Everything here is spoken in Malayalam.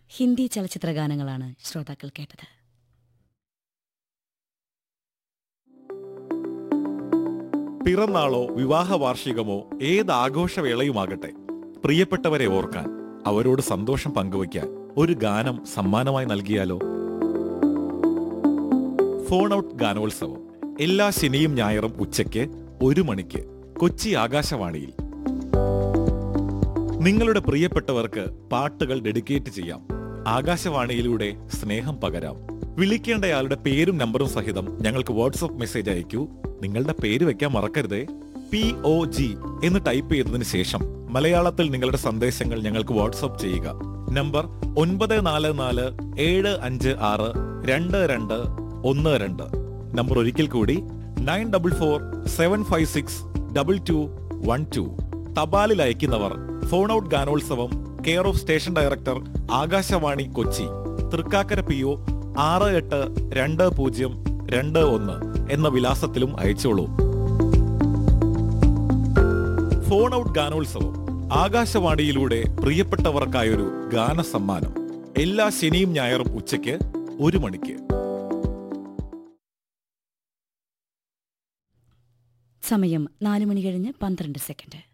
ഹിന്ദി ചലച്ചിത്ര ഗാനങ്ങളാണ് ശ്രോതാക്കൾ കേട്ടത് പിറന്നാളോ വിവാഹ വാർഷികമോ ഏത് ആഘോഷവേളയുമാകട്ടെ പ്രിയപ്പെട്ടവരെ ഓർക്കാൻ അവരോട് സന്തോഷം പങ്കുവയ്ക്കാൻ ഒരു ഗാനം സമ്മാനമായി നൽകിയാലോ ഫോൺ ഔട്ട് ഗാനോത്സവം എല്ലാ ശനിയും ഞായറും ഉച്ചയ്ക്ക് ഒരു മണിക്ക് കൊച്ചി ആകാശവാണിയിൽ നിങ്ങളുടെ പ്രിയപ്പെട്ടവർക്ക് പാട്ടുകൾ ഡെഡിക്കേറ്റ് ചെയ്യാം ആകാശവാണിയിലൂടെ സ്നേഹം പകരാം വിളിക്കേണ്ടയാളുടെ പേരും നമ്പറും സഹിതം ഞങ്ങൾക്ക് വാട്സപ്പ് മെസ്സേജ് അയക്കൂ നിങ്ങളുടെ പേര് വെക്കാൻ മറക്കരുതേ പി ഒ ജി എന്ന് ടൈപ്പ് ചെയ്തതിനു ശേഷം മലയാളത്തിൽ നിങ്ങളുടെ സന്ദേശങ്ങൾ ഞങ്ങൾക്ക് വാട്സപ്പ് ചെയ്യുക നമ്പർ ഒൻപത് നാല് നാല് ഏഴ് അഞ്ച് ആറ് രണ്ട് രണ്ട് ഒന്ന് രണ്ട് നമ്പർ ഒരിക്കൽ കൂടി nine double four seven five six double two one two തപാലിൽ അയക്കുന്നവർ phone out Ganotsavam care of station director Akashvani Kochi Thrikkakara P O ആറ് എട്ട് രണ്ട് പൂജ്യം രണ്ട് ഒന്ന് എന്ന വിലാസത്തിലും അയച്ചോളൂ ഫോൺ ഔട്ട് ഗാനോത്സവം ആകാശവാണിയിലൂടെ പ്രിയപ്പെട്ടവർക്കായൊരു ഗാന സമ്മാനം എല്ലാ ശനിയും ഞായറും ഉച്ചയ്ക്ക് ഒരു മണിക്ക് സമയം നാല് മണി കഴിഞ്ഞ് പന്ത്രണ്ട് സെക്കൻഡ്